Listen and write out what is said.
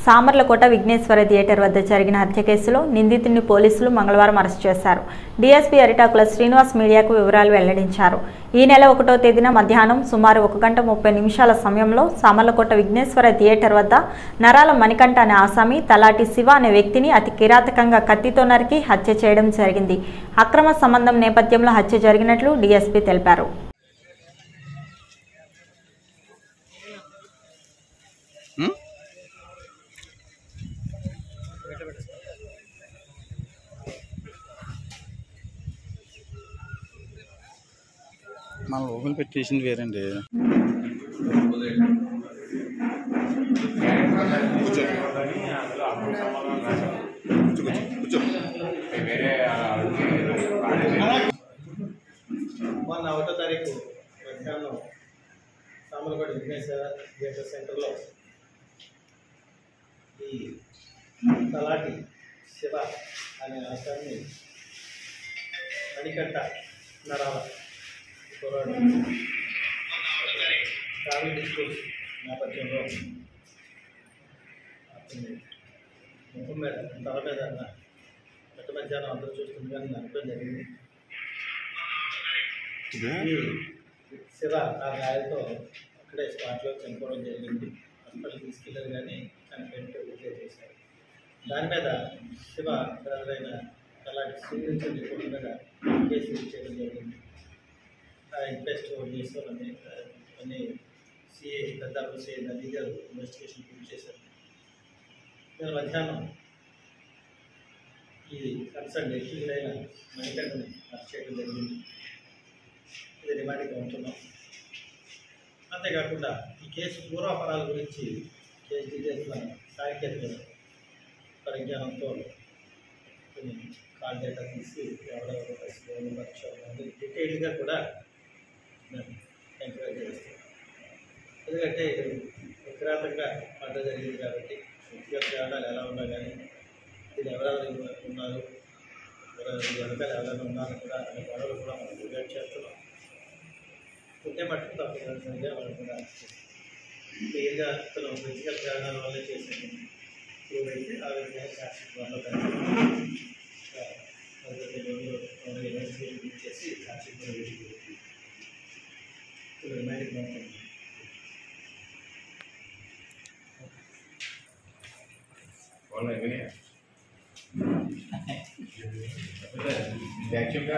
Samarlakota Vighneshwara theatre వద్ద జరిగిన హత్య కేసులో నిందితుడిని పోలీసులు మంగళవారం అరెస్ట్ చేశారు డీఎస్పీ అరిటాకుల శ్రీనివాస్ మీడియాకు వివరాలు వెల్లడించారు ఈ నెల ఒకటో తేదీన మధ్యాహ్నం సుమారు ఒక గంట ముప్పై నిమిషాల సమయంలో సామర్లకోట విఘ్నేశ్వర థియేటర్ వద్ద నరాల మణికంఠ అనే ఆసామి తలాటి శివ అనే వ్యక్తిని అతి కిరాతకంగా కత్తితో నరికి హత్య చేయడం జరిగింది అక్రమ సంబంధం నేపథ్యంలో హత్య జరిగినట్లు డీఎస్పీ తెలిపారు హ్మ్? మన లోపల పెట్టేసింది వేరండి మొన్న ఒకటో తారీఖు మధ్యాహ్నం సామలకోట విఘ్నేశ్వర థియేటర్ సెంటర్లో ఈ తలాటి శివ అనే ఆశాన్ని మణికంఠ నరాల కుర్రాడు ట్రావెల్ డిస్కోర్స్ నేపథ్యంలో అతన్ని ముఖం మీద తల మీద గత మధ్యాహ్నం అందరూ చూస్తుండగా నరకడం జరిగింది ఈ శివ ఆ గాయాలతో అక్కడే స్పాట్లో చనిపోవడం జరిగింది హాస్పిటల్ తీసుకెళ్ళారు కానీ చనిపోయినట్టు విడుదల చేశారు దాని మీద శివ బ్రదర్ అయిన అలాంటి సీరియస్ రిపోర్ట్ మీద కేసు రిజిస్టర్ చేయడం జరిగింది ఆ ఇంట్రెస్ట్ చేసి అన్ని అన్ని సిఏ పెద్దాపు సిఏ నదీ గారు ఇన్వెస్టిగేషన్ పూర్తి చేశారు నేను మధ్యాహ్నం ఈ కన్సర్న్ ఎక్యూజ్ అయిన మణికంఠని అరెస్ట్ చేయడం జరిగింది ఇది రిమాండ్గా ఉంటున్నాం అంతేకాకుండా ఈ కేసు పూర్వాపరాల గురించి కేసు డీటెయిల్స్ సాహిత్య పరిజ్ఞానంతో కొన్ని కాల్ డేటా తీసి ఎవరెవరు పరిస్థితి పరిచయం డీటెయిల్గా కూడా నేను ఎంక్వైరీ చేస్తాను ఎందుకంటే ఇది విక్రాంతంగా పంట జరిగింది కాబట్టి వ్యక్తిగత కారణాలు ఎలా ఉన్నా కానీ ఇది ఎవరెవరు ఉన్నారు ఎవరెవరు వెనకాల ఎవరైనా ఉన్నారో కూడా అనే గొడవలు కూడా మనం డిబేట్ చేస్తున్నాం ఉంటే మట్టుకు తప్పనిసరిగా వాళ్ళు కూడా క్లియర్గా అతను వ్యక్తిగత కారణాల వల్లే చేసింది ప్రూవ్ అయితే ఆ విధంగా సాక్షి వల్ల ఇన్వెస్టిగేషన్ చేసి సాక్షి కూడా వేసి రిమైండింగ్ ఉంటుంది యాక్చువల్గా